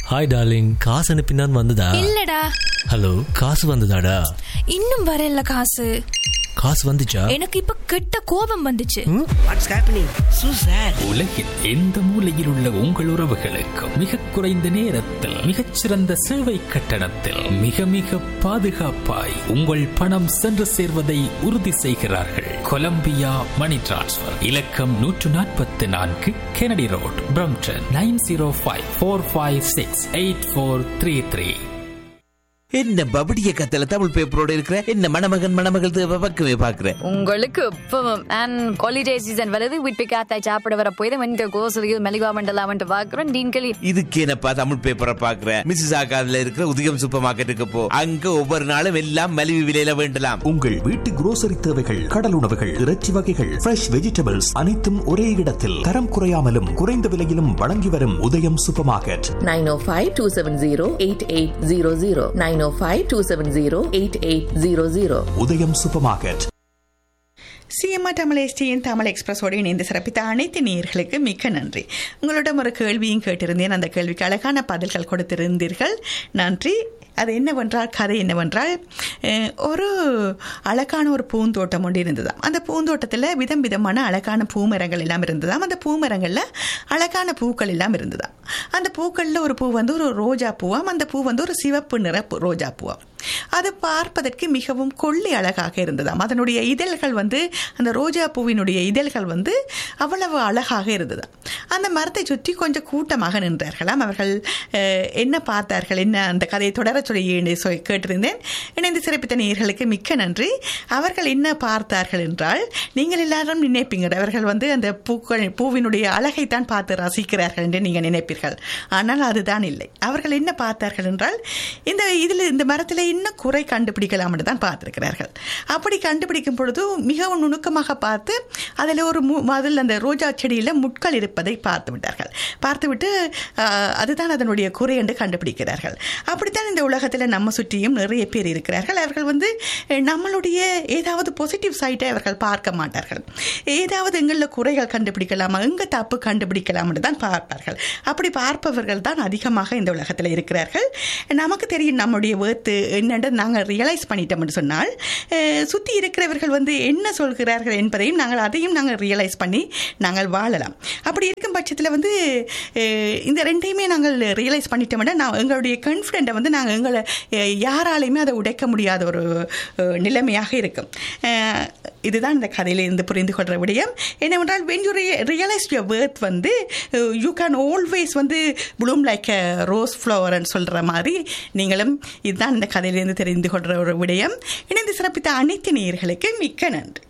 hi darling காசு அனுப்பினான் வந்ததா இல்லடா ஹலோ காசு வந்ததாடா இன்னும் வரல காசு காசு வந்துச்சா எனக்கு இப்ப கெட்ட கோபம் வந்துச்சு வாட்ஸ் ஹேப்பனிங் சூசர் உலகின் எந்த மூலையில் உள்ள உங்கள் உறவுகளுக்கு மிக குறைந்த நேரத்தில் மிகச்சிறந்த சேவை கட்டணத்தில் மிக மிக பாதுகாப்பாய் உங்கள் பணம் சென்று சேர்வதை உறுதி செய்கிறார்கள் கொலம்பியா மணி டிரான்ஸ்ஃபர் இலக்கம் நூற்று நாற்பத்தி நான்கு Kennedy road Brampton nine zero five four five six eight four three three என்ன பபடிய கத்தல தமிழ் பேப்பரோட இருக்கிற என்ன மணமகன் மணமகள் தேவை பக்கமே பாக்குற உங்களுக்கு இப்பவும் அண்ட் ஹாலிடே சீசன் வருது வீட்டு காத்தாய் சாப்பிட வர போய் இந்த கோசலியில் மெலிவா மண்டலாமன்ட்டு பார்க்குறோம் டீன்களி இதுக்கு என்னப்பா தமிழ் பேப்பரை பாக்குற மிஸ்ஸஸ் ஆகாதுல இருக்கிற உதயம் சூப்பர் மார்க்கெட்டுக்கு போ அங்க ஒவ்வொரு நாளும் எல்லாம் மலிவு விலையில வேண்டலாம் உங்கள் வீட்டு குரோசரி தேவைகள் கடல் உணவுகள் இறைச்சி வகைகள் ஃப்ரெஷ் வெஜிடபிள்ஸ் அனைத்தும் ஒரே இடத்தில் தரம் குறையாமலும் குறைந்த விலையிலும் வழங்கி வரும் உதயம் super market 905-270-8800 905-270-8800 Udhayam supermarket CMR Tamil எஸ்டியின் தமிழ் எக்ஸ்பிரஸோடு இணைந்து சிறப்பித்த அனைத்து நேயர்களுக்கு மிக்க நன்றி உங்களிடம் ஒரு கேள்வியும் கேட்டிருந்தேன் அந்த கேள்விக்கு அழகான பதில்கள் கொடுத்திருந்தீர்கள் நன்றி அது என்னவென்றால் கதை என்னவென்றால் அஹ், ஒரு அழகான ஒரு பூந்தோட்டம் ஒன்று இருந்ததாம் அந்த பூந்தோட்டத்தில் விதம் விதமான அழகான பூமரங்கள் எல்லாம் இருந்ததாம் அந்த பூமரங்களில் அழகான பூக்கள் எல்லாம் இருந்ததாம் அந்த பூக்களில் ஒரு பூ வந்து ஒரு ரோஜா பூவாம் அந்த பூ வந்து ஒரு சிவப்பு நிற பூ- ரோஜா பூவாம் அது பார்ப்பதற்கு மிகவும் கொள்ளை அழகாக இருந்ததாம் அதனுடைய இதழ்கள் வந்து அந்த ரோஜா பூவினுடைய இதழ்கள் வந்து அவ்வளவு அழகாக இருந்ததாம் அந்த மரத்தை சுற்றி கொஞ்சம் கூட்டமாக நின்றார்களாம் அவர்கள் அஹ், என்ன பார்த்தார்கள் என்ன அந்த கதையை தொடர சொல்லி என்னை சொ- கேட்டிருந்தேன் இணைந்து சிறப்பித்த நேயர்களுக்கு மிக்க நன்றி அவர்கள் என்ன பார்த்தார்கள் என்றால் நீங்கள் எல்லாரும் நினைப்பீங்க அவர்கள் வந்து அந்த பூக்கள் பூவினுடைய அழகைத்தான் பார்த்து ரசிக்கிறார்கள் என்று நீங்கள் நினைப்பீர்கள் ஆனால் அதுதான் இல்லை அவர்கள் என்ன பார்த்தார்கள் என்றால் இந்த இதில் இந்த மரத்தில் இன்னும் குறை கண்டுபிடிக்கலாம் என்று தான் பார்த்திருக்கிறார்கள் அப்படி கண்டுபிடிக்கும் பொழுது மிகவும் நுணுக்கமாக பார்த்து அதில் ஒரு மு அதில் அந்த ரோஜா செடியில் முட்கள் இருப்பதை பார்த்து விட்டார்கள் பார்த்துவிட்டு ஆஹ், அதுதான் அதனுடைய குறை என்று கண்டுபிடிக்கிறார்கள் அப்படித்தான் இந்த உலகத்தில் நம்ம சுற்றியும் நிறைய பேர் இருக்கிறார்கள் அவர்கள் வந்து அஹ், நம்மளுடைய ஏதாவது பாசிட்டிவ் சைட்டை அவர்கள் பார்க்க மாட்டார்கள் ஏதாவது எங்களில் குறைகள் கண்டுபிடிக்கலாமா எங்கே தப்பு கண்டுபிடிக்கலாம் என்று தான் பார்ப்பார்கள் அப்படி பார்ப்பவர்கள் தான் அதிகமாக இந்த உலகத்தில் இருக்கிறார்கள் நமக்கு தெரியும் நம்முடைய வேர்த்து என்னென்று நாங்கள் ரியலைஸ் பண்ணிட்டோம் என்று சொன்னால் சுற்றி இருக்கிறவர்கள் வந்து என்ன சொல்கிறார்கள் என்பதையும் நாங்கள் அதையும் நாங்கள் ரியலைஸ் பண்ணி நாங்கள் வாழலாம் அப்படி இருக்கும் பட்சத்தில் வந்து அஹ், இந்த ரெண்டையுமே நாங்கள் ரியலைஸ் பண்ணிட்டோம்னா நான் எங்களுடைய கான்ஃபிடென்ட்டை வந்து நாங்கள் எங்களை அஹ், யாராலையுமே அதை உடைக்க முடியாத ஒரு அஹ், நிலைமையாக இருக்கும் அஹ், இதுதான் இந்த கதையிலிருந்து புரிந்து கொள்கிற விடயம் என்னவென்றால் when you realise your worth வந்து யூ கேன் ஆல்வேஸ் வந்து ப்ளூம் லைக் அ ரோஸ் ஃப்ளவர்னு சொல்கிற மாதிரி நீங்களும் இதுதான் இந்த கதையிலிருந்து தெரிந்து கொள்கிற ஒரு விடயம் இணைந்து சிறப்பித்த அனைத்து நேயர்களுக்கு மிக்க நன்றி